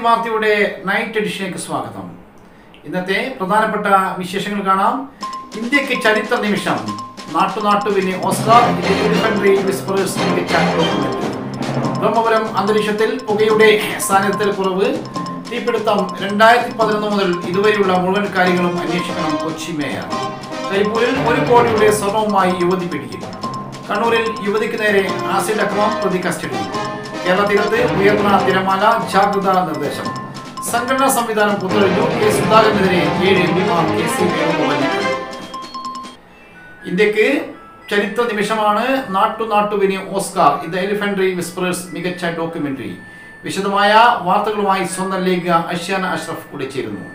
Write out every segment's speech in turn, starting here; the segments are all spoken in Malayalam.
വാർത്തയുടെ നൈറ്റ് എഡിഷനിലേക്ക് സ്വാഗതം ഇന്നത്തെ പ്രധാനപ്പെട്ട വിശേഷങ്ങൾ കാണാം ഇന്ത്യക്ക് ചരിത്ര നിമിഷം നാട്ടുനാട്ടുവിന് ഓസ്കാർ ഇൻഫൻട്രി വിസ്പറേഴ്സ് മികച്ച ഡോക്യുമെന്ററി ബ്രഹ്മപുരം അന്തരീക്ഷത്തിൽ പുകയുടെ സാന്നിധ്യത്തിൽ കുറവ് തീപിടുത്തം രണ്ടായിരത്തി പതിനൊന്ന് മുതൽ ഇതുവരെയുള്ള മുഴുവൻ കാര്യങ്ങളും അന്വേഷിക്കണം കൊച്ചി മേയർ കരിപ്പൂരിൽ ഒരു കോടിയുടെ സ്വർണവുമായി യുവതി പിടിക്കും കണ്ണൂരിൽ യുവതിക്ക് നേരെ ആസിഡ് അക്രമം പ്രതി കസ്റ്റഡി കേരള തീരത്ത് ഉയർന്ന തിരമാല ജാഗ്രതാ നിർദ്ദേശം സംഘടനാ സംവിധാനം പുതുവലിഞ്ഞു കെ സുധാകരനെതിരെ ഏഴ് എം പിമാർ കെ സി വേണുഗോപാൽ ഇന്ത്യക്ക് ചരിത്ര നിമിഷമാണ് നാട്ടു നാട്ടുവിന് ഓസ്കാർ ഇത് എലിഫൻട്രി വിസ്പറേഴ്സ് മികച്ച ഡോക്യുമെന്ററി വിശദമായ വാർത്തകളുമായി സ്വന്തം ലേഖ അഷ്യാന അഷ്റഫ് കൂടെ ചേരുന്നു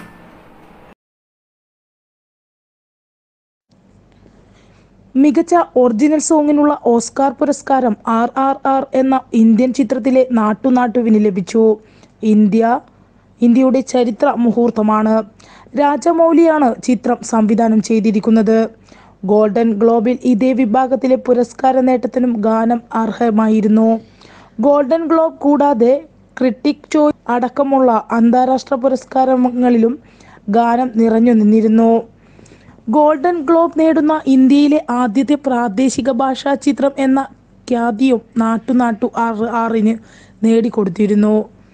മികച്ച ഒറിജിനൽ സോങ്ങിനുള്ള ഓസ്കാർ പുരസ്കാരം ആർ ആർ ആർ എന്ന ഇന്ത്യൻ ചിത്രത്തിലെ നാട്ടുനാട്ടുവിന് ലഭിച്ചു ഇന്ത്യ ഇന്ത്യയുടെ ചരിത്ര മുഹൂർത്തമാണ് രാജമൗലിയാണ് ചിത്രം സംവിധാനം ചെയ്തിരിക്കുന്നത് ഗോൾഡൻ ഗ്ലോബിൽ ഇതേ വിഭാഗത്തിലെ പുരസ്കാര നേട്ടത്തിനും ഗാനം അർഹമായിരുന്നു ഗോൾഡൻ ഗ്ലോബ് കൂടാതെ ക്രിട്ടിക് ചോയ് അടക്കമുള്ള അന്താരാഷ്ട്ര പുരസ്കാരങ്ങളിലും ഗാനം നിറഞ്ഞു നിന്നിരുന്നു ഗോൾഡൻ ഗ്ലോബ് നേടുന്ന ഇന്ത്യയിലെ ആദ്യത്തെ പ്രാദേശിക ഭാഷാ ചിത്രം എന്ന ഖ്യാതിയും നാട്ടു നാട്ടു ആറ് ആറിന് നേടിക്കൊടുത്തിരുന്നു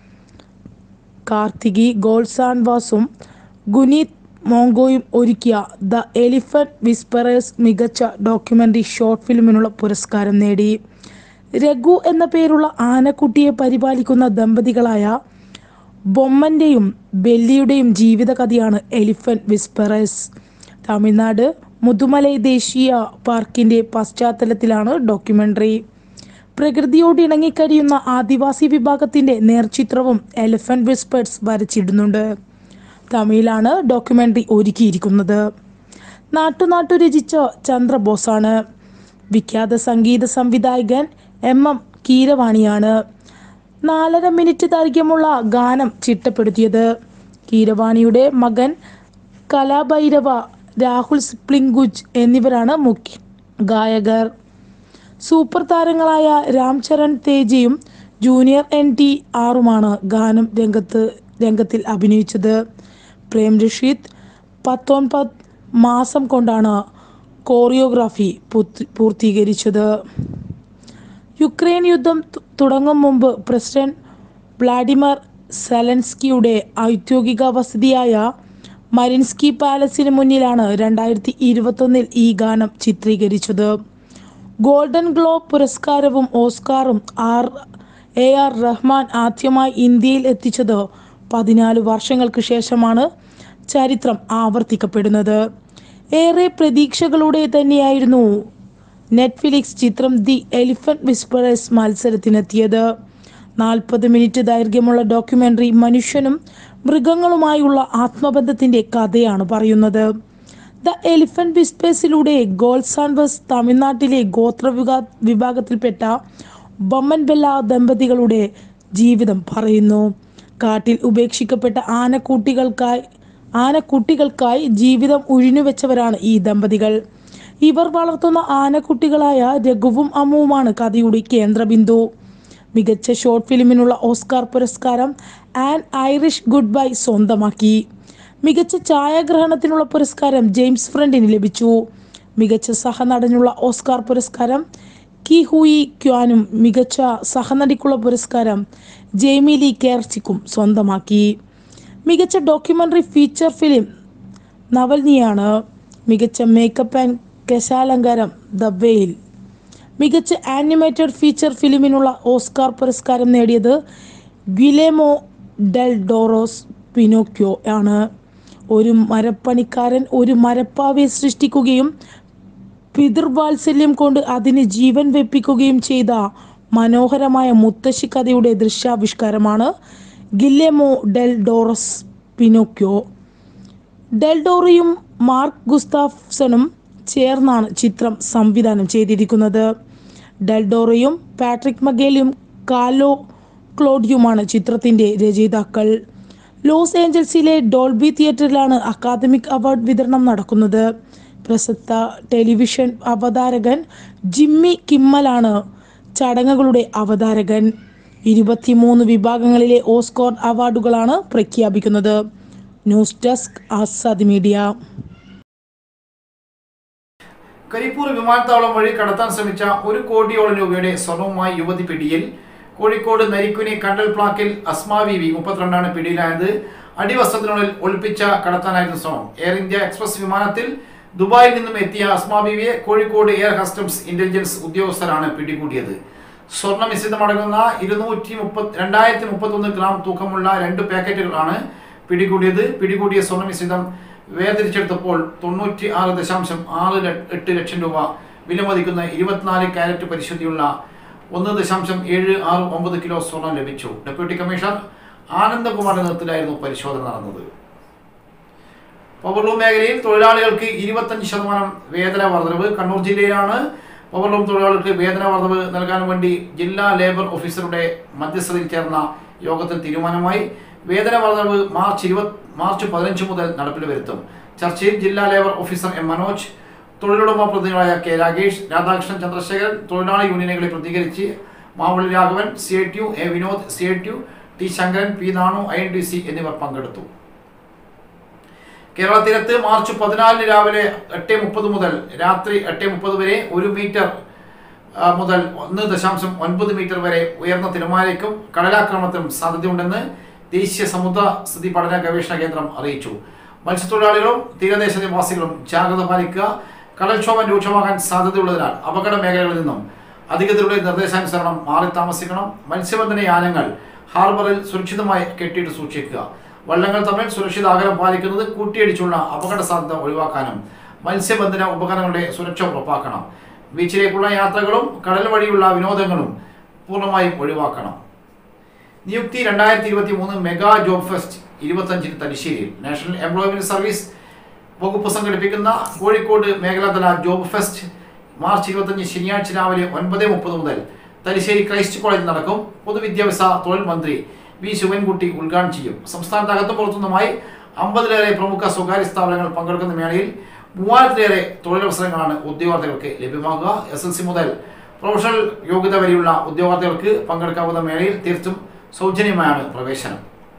കാർത്തികി ഗോൾസാൻവാസും ഗുനീത് മോങ്കോയും ഒരുക്കിയ ദ എലിഫന്റ് വിസ്പറേഴ്സ് മികച്ച ഡോക്യുമെന്ററി ഷോർട്ട് ഫിലിമിനുള്ള പുരസ്കാരം നേടി രഘു എന്ന പേരുള്ള ആനക്കുട്ടിയെ പരിപാലിക്കുന്ന ദമ്പതികളായ ബൊമ്മന്റെയും ബെല്ലിയുടെയും ജീവിതകഥയാണ് എലിഫന്റ് വിസ്പറേഴ്സ് തമിഴ്നാട് മുതുമലൈ ദേശീയ പാർക്കിന്റെ പശ്ചാത്തലത്തിലാണ് ഡോക്യുമെന്ററി പ്രകൃതിയോട് ഇണങ്ങിക്കഴിയുന്ന ആദിവാസി വിഭാഗത്തിന്റെ നേർചിത്രവും എലിഫന്റ് വിസ്പേഴ്സ് വരച്ചിടുന്നുണ്ട് തമിഴിലാണ് ഡോക്യുമെന്ററി ഒരുക്കിയിരിക്കുന്നത് നാട്ടുനാട്ടു രചിച്ച ചന്ദ്രബോസാണ് വിഖ്യാത സംഗീത സംവിധായകൻ എം എം കീരവാണിയാണ് നാലര മിനിറ്റ് ദൈർഘ്യമുള്ള ഗാനം ചിട്ടപ്പെടുത്തിയത് കീരവാണിയുടെ മകൻ കലാഭൈരവ രാഹുൽ സ്പ്ലിംഗുജ് എന്നിവരാണ് മുഖ്യ ഗായകർ സൂപ്പർ താരങ്ങളായ രാംചരൺ തേജയും ജൂനിയർ എൻ ടി ആറുമാണ് ഗാനം രംഗത്ത് രംഗത്തിൽ അഭിനയിച്ചത് പ്രേം രഷീദ് പത്തൊൻപത് മാസം കൊണ്ടാണ് കോറിയോഗ്രാഫി പൂർത്തി- പൂർത്തീകരിച്ചത് യുക്രൈൻ യുദ്ധം തു- തുടങ്ങും മുമ്പ് പ്രസിഡന്റ് വ്ളാഡിമർ സെലൻസ്കിയുടെ ഔദ്യോഗിക വസതിയായ മരിൻസ്കി പാലസിന് മുന്നിലാണ് രണ്ടായിരത്തി ഇരുപത്തൊന്നിൽ ഈ ഗാനം ചിത്രീകരിച്ചത് ഗോൾഡൻ ഗ്ലോബ് പുരസ്കാരവും ഓസ്കാറും ആർ എ ആർ റഹ്മാൻ ആദ്യമായി ഇന്ത്യയിൽ എത്തിച്ചത് പതിനാല് വർഷങ്ങൾക്ക് ശേഷമാണ് ചരിത്രം ആവർത്തിക്കപ്പെടുന്നത് ഏറെ പ്രതീക്ഷകളുടെ തന്നെയായിരുന്നു നെറ്റ്ഫ്ലിക്സ് ചിത്രം ദി എലിഫന്റ് വിസ്പറേഴ്സ് മത്സരത്തിനെത്തിയത് നാൽപ്പത് മിനിറ്റ് ദൈർഘ്യമുള്ള ഡോക്യുമെന്ററി മനുഷ്യനും മൃഗങ്ങളുമായുള്ള ആത്മബന്ധത്തിന്റെ കഥയാണ് പറയുന്നത് ദ എലിഫന്റ് വിസ്പേഴ്സിലൂടെ ഗോൾസാൻബസ് തമിഴ്നാട്ടിലെ ഗോത്ര വിഭാ- വിഭാഗത്തിൽപ്പെട്ട ബൊമ്മൻ ബെല്ല ദമ്പതികളുടെ ജീവിതം പറയുന്നു കാട്ടിൽ ഉപേക്ഷിക്കപ്പെട്ട ആനക്കൂട്ടികൾക്കായി ആനക്കുട്ടികൾക്കായി ജീവിതം ഉഴിഞ്ഞുവെച്ചവരാണ് ഈ ദമ്പതികൾ ഇവർ വളർത്തുന്ന ആനക്കുട്ടികളായ രഘുവും അമ്മുവുമാണ് കഥയുടെ കേന്ദ്രബിന്ദു മികച്ച ഷോർട്ട് ഫിലിമിനുള്ള ഓസ്കാർ പുരസ്കാരം ആൻ ഐറിഷ് ഗുഡ് ബൈ സ്വന്തമാക്കി മികച്ച ഛായാഗ്രഹണത്തിനുള്ള പുരസ്കാരം ജെയിംസ് ഫ്രണ്ടിന് ലഭിച്ചു മികച്ച സഹനടനുള്ള ഓസ്കാർ പുരസ്കാരം കി ഹുയി ക്വാനും മികച്ച സഹനടിക്കുള്ള പുരസ്കാരം ജെയ്മി ലി കേർച്ചിക്കും സ്വന്തമാക്കി മികച്ച ഡോക്യുമെന്ററി ഫീച്ചർ ഫിലിം നവൽനിയാണ് മികച്ച മേക്കപ്പ് ആൻഡ് കശാലങ്കാരം ദ വെയിൽ മികച്ച ആനിമേറ്റഡ് ഫീച്ചർ ഫിലിമിനുള്ള ഓസ്കാർ പുരസ്കാരം നേടിയത് ഗ്വിലേമോ ഡെൽ ഡോറോസ് പിനോക്യോ ആണ് ഒരു മരപ്പണിക്കാരൻ ഒരു മരപ്പാവയെ സൃഷ്ടിക്കുകയും പിതൃവാത്സല്യം കൊണ്ട് അതിന് ജീവൻ വെപ്പിക്കുകയും ചെയ്ത മനോഹരമായ മുത്തശ്ശി കഥയുടെ ദൃശ്യാവിഷ്കാരമാണ് ഗില്ലെമോ ഡെൽ ഡോറസ് പിനോക്യോ ഡെൽഡോറിയും മാർക്ക് ഗുസ്താഫ്സണും ചേർന്നാണ് ചിത്രം സംവിധാനം ചെയ്തിരിക്കുന്നത് ഡെൽഡോറയും പാട്രിക് മഗേലും കാലോ ക്ലോഡിയുമാണ് ചിത്രത്തിന്റെ രചയിതാക്കൾ ലോസ് ഏഞ്ചൽസിലെ ഡോൾബി തിയേറ്ററിലാണ് അക്കാദമിക് അവാർഡ് വിതരണം നടക്കുന്നത് പ്രശസ്ത ടെലിവിഷൻ അവതാരകൻ ജിമ്മി കിമ്മലാണ് ചടങ്ങുകളുടെ അവതാരകൻ ഇരുപത്തിമൂന്ന് വിഭാഗങ്ങളിലെ ഓസ്കോർ അവാർഡുകളാണ് പ്രഖ്യാപിക്കുന്നത് news desk Azad media Karipur വിമാനത്താവളം വഴി കടത്താൻ ശ്രമിച്ച ഒരു കോടിയോളം രൂപയുടെ സ്വർണവുമായി യുവതി പിടിയിൽ കോഴിക്കോട് നരിക്കുനി കണ്ടൽ പ്ലാക്കിൽ അസ്മാ വി വി മുപ്പത്തിരണ്ടാണ് പിടിയിലായത് അടിവസ്ത്രത്തിനുള്ളിൽ ഒളിപ്പിച്ച കടത്താനായിരുന്നു ശ്രമം എയർ ഇന്ത്യ എക്സ്പ്രസ് വിമാനത്തിൽ ദുബായിൽ നിന്നും എത്തിയ അസ്മാ ബീവിയെ കോഴിക്കോട് എയർ കസ്റ്റംസ് ഇന്റലിജൻസ് ഉദ്യോഗസ്ഥരാണ് പിടികൂടിയത് സ്വർണ്ണ മിശ്രിതമടങ്ങുന്ന ഇരുന്നൂറ്റി മുപ്പത്തി രണ്ടായിരത്തി മുപ്പത്തൊന്ന് ഗ്രാം തൂക്കമുള്ള രണ്ട് പാക്കറ്റുകളാണ് പിടികൂടിയത് പിടികൂടിയ സ്വർണ്ണ മിശ്രിതം വേർതിരിച്ചെടുത്തപ്പോൾ തൊണ്ണൂറ്റി ആറ് ദശാംശം ആറ് ല- എട്ട് ലക്ഷം രൂപ വിലമതിക്കുന്ന ഇരുപത്തിനാല് ക്യാരറ്റ് പരിശുദ്ധിയുള്ള ഒന്ന് ദശാംശം ഏഴ് ആറ് ഒമ്പത് കിലോ സ്വർണം ലഭിച്ചു ഡെപ്യൂട്ടി കമ്മീഷണർ ആനന്ദകുമാറിന്റെ നേതൃത്വത്തിലായിരുന്നു പരിശോധന നടന്നത് പവർലൂം മേഖലയിൽ തൊഴിലാളികൾക്ക് ഇരുപത്തഞ്ച് ശതമാനം വേതന വർധനവ് കണ്ണൂർ ജില്ലയിലാണ് പവർലൂം തൊഴിലാളികൾക്ക് വേതന വർധനവ് നൽകാൻ വേണ്ടി ജില്ലാ ലേബർ ഓഫീസറുടെ മധ്യസ്ഥതയിൽ ചേർന്ന യോഗത്തിൽ തീരുമാനമായി വേതന വർധനവ് മാർച്ച് ഇരുപത് മാർച്ച് പതിനഞ്ച് മുതൽ നടപ്പിൽ വരുത്തും ചർച്ചയിൽ ജില്ലാ ലേബർ ഓഫീസർ എം മനോജ് തൊഴിലുടമ പ്രതിനിധികളായ കെ രാഗേഷ് രാധാകൃഷ്ണൻ ചന്ദ്രശേഖരൻ തൊഴിലാളി യൂണിയനുകളെ പ്രതികരിച്ച് Mavali Raghavan C I T U A Vinod C I T U T Sankaran P Nanu I N D C എന്നിവർ പങ്കെടുത്തു കേരള തീരത്ത് മാർച്ച് പതിനാലിന് രാവിലെ എട്ട് മുപ്പത് മുതൽ രാത്രി എട്ട് മുപ്പത് വരെ ഒരു മീറ്റർ ആ, മുതൽ ഒന്ന് ദശാംശം ഒൻപത് മീറ്റർ വരെ ഉയർന്ന തിരമാലയ്ക്കും കടലാക്രമണത്തിനും സാധ്യതയുണ്ടെന്ന് ദേശീയ സമുദ്ര സ്ഥിതി പഠന ഗവേഷണ കേന്ദ്രം അറിയിച്ചു മത്സ്യത്തൊഴിലാളികളും തീരദേശ നിവാസികളും ജാഗ്രത പാലിക്കുക കടൽക്ഷോഭം രൂക്ഷമാകാൻ സാധ്യതയുള്ളതിനാൽ അപകട മേഖലകളിൽ നിന്നും അധികൃതരുടെ നിർദ്ദേശാനുസരണം മാറി താമസിക്കണം മത്സ്യബന്ധന യാനങ്ങൾ ഹാർബറിൽ സുരക്ഷിതമായി കെട്ടിയിട്ട് സൂക്ഷിക്കുക വള്ളങ്ങൾ തമ്മിൽ സുരക്ഷിത അകലം പാലിക്കുന്നത് കൂട്ടിയിടിച്ചുള്ള അപകട സാധ്യത ഒഴിവാക്കാനും മത്സ്യബന്ധന ഉപകരണങ്ങളുടെ സുരക്ഷ ഉറപ്പാക്കണം ബീച്ചിലേക്കുള്ള യാത്രകളും കടൽ വഴിയുള്ള വിനോദങ്ങളും പൂർണ്ണമായും ഒഴിവാക്കണം നിയുക്തി രണ്ടായിരത്തി ഇരുപത്തി മൂന്ന് മെഗാ ജോബ് ഫെസ്റ്റ് ഇരുപത്തഞ്ചിന് തലശ്ശേരിയിൽ നാഷണൽ എംപ്ലോയ്മെന്റ് സർവീസ് വകുപ്പ് സംഘടിപ്പിക്കുന്ന കോഴിക്കോട് മേഖലാതല ജോബ് ഫെസ്റ്റ് മാർച്ച് ഇരുപത്തഞ്ച് ശനിയാഴ്ച രാവിലെ ഒൻപത് മുപ്പത് മുതൽ തലശ്ശേരി ക്രൈസ്റ്റ് കോളേജിൽ നടക്കും പൊതുവിദ്യാഭ്യാസ തൊഴിൽ മന്ത്രി വി ശിവൻകുട്ടി ഉദ്ഘാടനം ചെയ്യും സംസ്ഥാനത്തകത്തും പുറത്തുനിന്നുമായി അമ്പതിലേറെ പ്രമുഖ സ്വകാര്യ സ്ഥാപനങ്ങൾ പങ്കെടുക്കുന്ന മേളയിൽ മൂവായിരത്തിലേറെ തൊഴിലവസരങ്ങളാണ് ഉദ്യോഗാർത്ഥികൾക്ക് ലഭ്യമാകുക എസ് എൽ സി മുതൽ പ്രൊഫഷണൽ യോഗ്യത വരെയുള്ള ഉദ്യോഗാർത്ഥികൾക്ക് പങ്കെടുക്കാവുന്ന മേളയിൽ തീർത്തും സൗജന്യമായാണ് പ്രവേശനം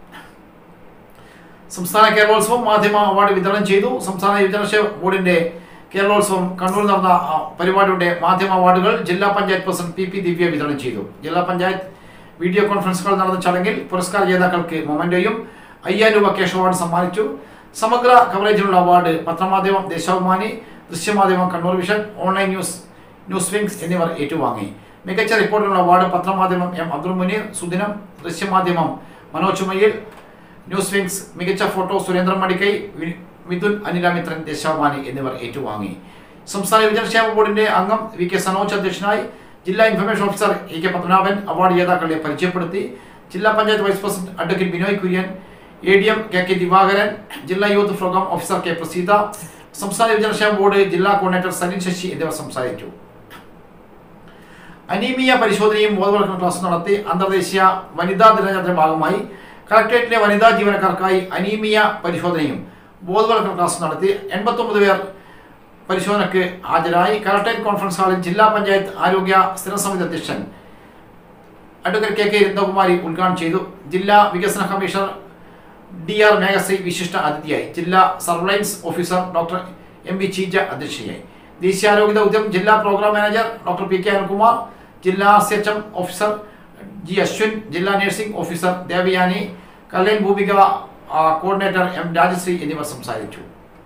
സംസ്ഥാന കേരളോത്സവം മാധ്യമ അവാർഡ് വിതരണം ചെയ്തു സംസ്ഥാന യുവജനക്ഷേമ ബോർഡിന്റെ കേരളോത്സവം കണ്ണൂരിൽ നടന്ന ആ, പരിപാടിയുടെ മാധ്യമ അവാർഡുകൾ ജില്ലാ panchayat president P P Divya വിതരണം ചെയ്തു ജില്ലാ പഞ്ചായത്ത് വീഡിയോ കോൺഫറൻസുകൾ നടന്ന ചടങ്ങിൽ പുരസ്കാര ജേതാക്കൾക്ക് മൊമന്റോയും അയ്യായിരം രൂപ ക്യാഷ് അവാർഡ് സമ്മാനിച്ചു സമഗ്ര കവറേജിനുള്ള അവാർഡ് പത്രമാധ്യമം ദേശാഭിമാനി ദൃശ്യമാധ്യമം Kannur vision online news news wings എന്നിവർ ഏറ്റുവാങ്ങി മികച്ച റിപ്പോർട്ടിനുള്ള അവാർഡ് പത്രമാധ്യമം എം അബ്ദുൾ മുനീർ സുദിനം ദൃശ്യമാധ്യമം മനോജ് മയ്യിൽ ന്യൂസ് വിങ്സ് മികച്ച ഫോട്ടോ സുരേന്ദ്രൻ മടിക്കൈ വി- മിഥുൻ അനിലമിത്രൻ ദേശാഭിമാനി എന്നിവർ ഏറ്റുവാങ്ങി സംസ്ഥാന യുവജനക്ഷേമ ബോർഡിന്റെ അംഗം വി കെ സനോജ് അധ്യക്ഷനായി ജില്ലാ information officer E K Padmanabhan award ജേതാക്കളെ പരിചയപ്പെടുത്തി ജില്ലാ panchayat vice president advocate Binoy Kurian A D M K K Divakaran ജില്ലാ youth programme officer K Praseetha സംസ്ഥാന യുവജനക്ഷേമ ബോർഡ് ജില്ലാ കോർഡിനേറ്റർ സലിൻ ശശി എന്നിവർ സംസാരിച്ചു അനീമിയ പരിശോധനയും ബോധവൽക്കരണ ക്ലാസ് നടത്തി അന്തർദേശീയ വനിതാ ദിനാചരണത്തിന്റെ ഭാഗമായി കളക്ടറേറ്റിലെ വനിതാ ജീവനക്കാർക്കായി അനീമിയ പരിശോധനയും ബോധവൽക്കരണ ക്ലാസ് നടത്തി എൺപത്തൊമ്പത് പേർ പരിശോധനയ്ക്ക് ഹാജരായി കളക്ടറേറ്റ് കോൺഫറൻസ് ഹാളിൽ ജില്ലാ പഞ്ചായത്ത് ആരോഗ്യ സ്ഥിരസമിതി അധ്യക്ഷൻ അഡ്വക്കേറ്റ് കെ കെ രത്നകുമാരി ഉദ്ഘാടനം ചെയ്തു ജില്ലാ വികസന കമ്മീഷണർ ഡി ആർ മേഘശ്രീ വിശിഷ്ട അതിഥിയായി ജില്ലാ surveillance officer doctor M V Cheeja അധ്യക്ഷയായി ദേശീയാരോഗ്യ ദൗത്യം ജില്ലാ programme manager doctor P K Anilkumar ജില്ലാ C H M officer G Ashwin ജില്ലാ നഴ്സിംഗ് ഓഫീസർ ദേവയാനി കല്യാൺ ഭൂമിക ആ, കോർഡിനേറ്റർ എം രാജശ്രീ എന്നിവർ സംസാരിച്ചു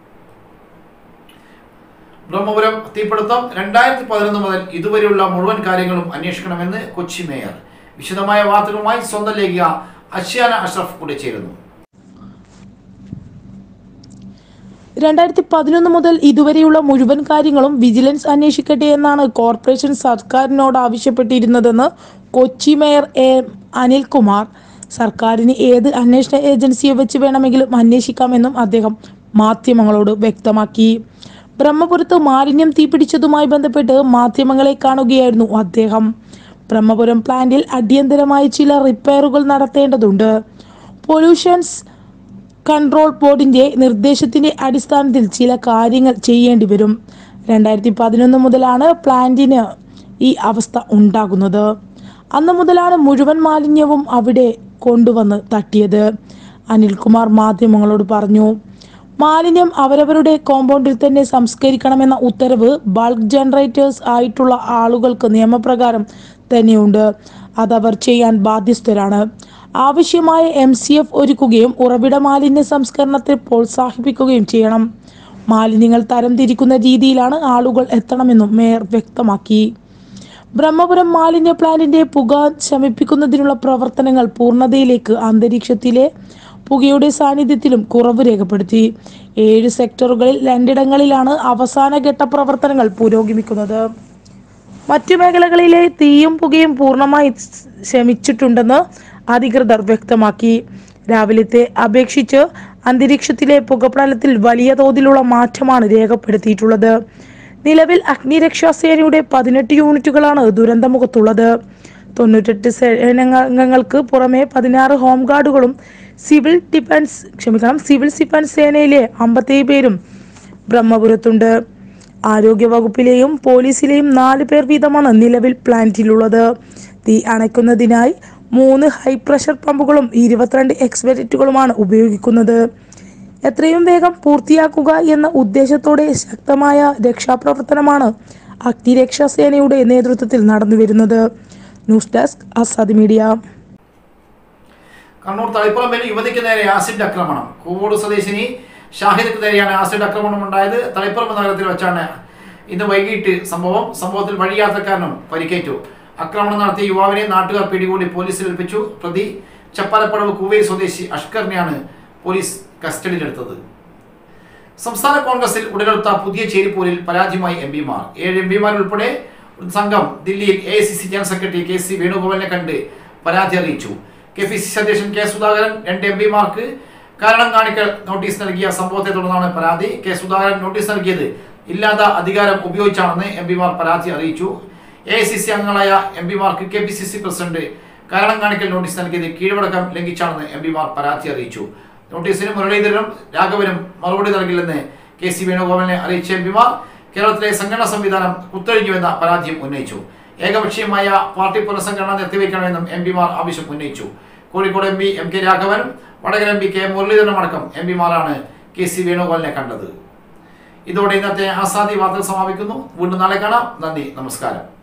ബ്രഹ്മപുരം തീപിടുത്തം രണ്ടായിരത്തി പതിനൊന്ന് മുതൽ ഇതുവരെയുള്ള മുഴുവൻ കാര്യങ്ങളും അന്വേഷിക്കണമെന്ന് കൊച്ചി മേയർ വിശദമായ വാർത്തകളുമായി സ്വന്തം ലേഖിക അഷ്യാന അഷ്റഫ് കൂടെ ചേരുന്നു രണ്ടായിരത്തി പതിനൊന്ന് മുതൽ ഇതുവരെയുള്ള മുഴുവൻ കാര്യങ്ങളും വിജിലൻസ് അന്വേഷിക്കട്ടെ എന്നാണ് കോർപ്പറേഷൻ സർക്കാരിനോട് ആവശ്യപ്പെട്ടിരുന്നതെന്ന് കൊച്ചി മേയർ എ അനിൽകുമാർ സർക്കാരിന് ഏത് അന്വേഷണ ഏജൻസിയെ വെച്ച് വേണമെങ്കിലും അന്വേഷിക്കാമെന്നും അദ്ദേഹം മാധ്യമങ്ങളോട് വ്യക്തമാക്കി ബ്രഹ്മപുരത്ത് മാലിന്യം തീപിടിച്ചതുമായി ബന്ധപ്പെട്ട് മാധ്യമങ്ങളെ കാണുകയായിരുന്നു അദ്ദേഹം ബ്രഹ്മപുരം പ്ലാന്റിൽ അടിയന്തരമായി ചില റിപ്പയറുകൾ നടത്തേണ്ടതുണ്ട് പൊല്യൂഷൻസ് കൺട്രോൾ ബോർഡിന്റെ നിർദ്ദേശത്തിന്റെ അടിസ്ഥാനത്തിൽ ചില കാര്യങ്ങൾ ചെയ്യേണ്ടി വരും രണ്ടായിരത്തി പതിനൊന്ന് മുതലാണ് പ്ലാന്റിന് ഈ അവസ്ഥ ഉണ്ടാകുന്നത് അന്നു മുതലാണ് മുഴുവൻ മാലിന്യവും അവിടെ കൊണ്ടുവന്ന് തട്ടിയത് അനിൽകുമാർ മാധ്യമങ്ങളോട് പറഞ്ഞു മാലിന്യം അവരവരുടെ കോമ്പൗണ്ടിൽ തന്നെ സംസ്കരിക്കണമെന്ന ഉത്തരവ് ബൾക്ക് ജനറേറ്റേഴ്സ് ആയിട്ടുള്ള ആളുകൾക്ക് നിയമപ്രകാരം തന്നെയുണ്ട് അതവർ ചെയ്യാൻ ബാധ്യസ്ഥരാണ് ആവശ്യമായ എം സി എഫ് ഒരുക്കുകയും ഉറവിട മാലിന്യ സംസ്കരണത്തെ പ്രോത്സാഹിപ്പിക്കുകയും ചെയ്യണം മാലിന്യങ്ങൾ തരംതിരിക്കുന്ന രീതിയിലാണ് ആളുകൾ എത്തണമെന്നും മേയർ വ്യക്തമാക്കി ബ്രഹ്മപുരം മാലിന്യ പ്ലാന്റിന്റെ പുക ശമിപ്പിക്കുന്നതിനുള്ള പ്രവർത്തനങ്ങൾ പൂർണ്ണതയിലേക്ക് അന്തരീക്ഷത്തിലെ പുകയുടെ സാന്നിധ്യത്തിലും കുറവ് രേഖപ്പെടുത്തി ഏഴ് സെക്ടറുകളിൽ രണ്ടിടങ്ങളിലാണ് അവസാനഘട്ട പ്രവർത്തനങ്ങൾ പുരോഗമിക്കുന്നത് മറ്റു മേഖലകളിലെ തീയും പുകയും പൂർണ്ണമായി ശമിച്ചിട്ടുണ്ടെന്ന് അധികൃതർ വ്യക്തമാക്കി രാവിലത്തെ അപേക്ഷിച്ച് അന്തരീക്ഷത്തിലെ പുകപ്രലത്തിൽ വലിയ തോതിലുള്ള മാറ്റമാണ് രേഖപ്പെടുത്തിയിട്ടുള്ളത് നിലവിൽ അഗ്നിരക്ഷാ സേനയുടെ പതിനെട്ട് യൂണിറ്റുകളാണ് ദുരന്തമുഖത്തുള്ളത് തൊണ്ണൂറ്റെട്ട് സേനാംഗങ്ങൾക്ക് പുറമെ പതിനാറ് ഹോം ഗാർഡുകളും സിവിൽ ഡിഫൻസ് ക്ഷമിക്കണം സിവിൽ ഡിഫൻസ് സേനയിലെ അമ്പത്തേഴ് പേരും ബ്രഹ്മപുരത്തുണ്ട് ആരോഗ്യ വകുപ്പിലെയും പോലീസിലെയും നാല് പേർ വീതമാണ് നിലവിൽ പ്ലാന്റിലുള്ളത് തീ അണയ്ക്കുന്നതിനായി മൂന്ന് ഹൈ പ്രഷർ പമ്പുകളും ഇരുപത്തിരണ്ട് എക്സ്വെറ്റുകളുമാണ് ഉപയോഗിക്കുന്നത് എത്രയും വേഗം പൂർത്തിയാക്കുക എന്ന ഉദ്ദേശത്തോടെ ശക്തമായ രക്ഷാപ്രവർത്തനമാണ് അഗ്നിരക്ഷാ സേനയുടെ നേതൃത്വത്തിൽ നടന്നുവരുന്നത് news desk Azad media Kannur തളിപ്പറമ്പിൽ യുവതിക്ക് നേരെ ആസിഡ് ആക്രമണം കൂവോട് സ്വദേശിനി ഷാഹിദക്ക് നേരെയാണ് ആസിഡ് ആക്രമണം ഉണ്ടായത് തളിപ്പറമ്പ് നഗരത്തിൽ വെച്ചാണ് ഇന്ന് വൈകിട്ട് സംഭവം സംഭവത്തിൽ വഴിയാത്രക്കാരനും പരിക്കേറ്റു ആക്രമണം നടത്തിയ യുവാവിനെ നാട്ടുകാർ പിടികൂടി പോലീസിൽ ഏൽപ്പിച്ചു പ്രതി ചപ്പാലപ്പടവ് കൂവേരി സ്വദേശി അഷ്കറിനെയാണ് പോലീസ് കസ്റ്റഡിയിലെടുത്തത് സംസ്ഥാന കോൺഗ്രസിൽ ഉടലെടുത്ത പുതിയ ചേരിപ്പോരിൽ പരാജയമായി എം പിമാർ ഏഴ് എം പിമാർ ഉൾപ്പെടെ ഒരു സംഘം ദില്ലിയിൽ A I C C general secretary K C വേണുഗോപാലിനെ കണ്ട് പരാതി അറിയിച്ചു കെ പി സി സി അധ്യക്ഷൻ കെ സുധാകരൻ രണ്ട് എം പിമാർക്ക് കാരണം കാണിക്കൽ നോട്ടീസ് നൽകിയ സംഭവത്തെ തുടർന്നാണ് പരാതി കെ സുധാകരൻ നോട്ടീസ് നൽകിയത് ഇല്ലാത്ത അധികാരം ഉപയോഗിച്ചാണെന്ന് എം പിമാർ പരാതി അറിയിച്ചു എ ഐ സി സി അംഗങ്ങളായ എം പിമാർക്ക് K P C C president കാരണം കാണിക്കൽ നോട്ടീസ് നൽകിയത് കീഴ്വഴക്കം ലംഘിച്ചാണെന്ന് എം പിമാർ പരാതി അറിയിച്ചു നോട്ടീസിന് മുരളീധരനും രാഘവനും മറുപടി നൽകില്ലെന്ന് കെ സി വേണുഗോപാലിനെ അറിയിച്ച എം പിമാർ കേരളത്തിലെ സംഘടനാ സംവിധാനം കുത്തഴിഞ്ഞുവെന്ന പരാതിയും ഉന്നയിച്ചു ഏകപക്ഷീയമായ പാർട്ടി പുനഃസംഘടന നിർത്തിവെക്കണമെന്നും എം പിമാർ ആവശ്യം ഉന്നയിച്ചു Kozhikode M P M K രാഘവനും വടകര എം പി കെ മുരളീധരനും അടക്കം എം പിമാരാണ് കെ സി വേണുഗോപാലിനെ കണ്ടത് ഇതോടെ ഇന്നത്തെ ആസാദി വാർത്തകൾ സമാപിക്കുന്നു വീണ്ടും നാളെ കാണാം നന്ദി നമസ്കാരം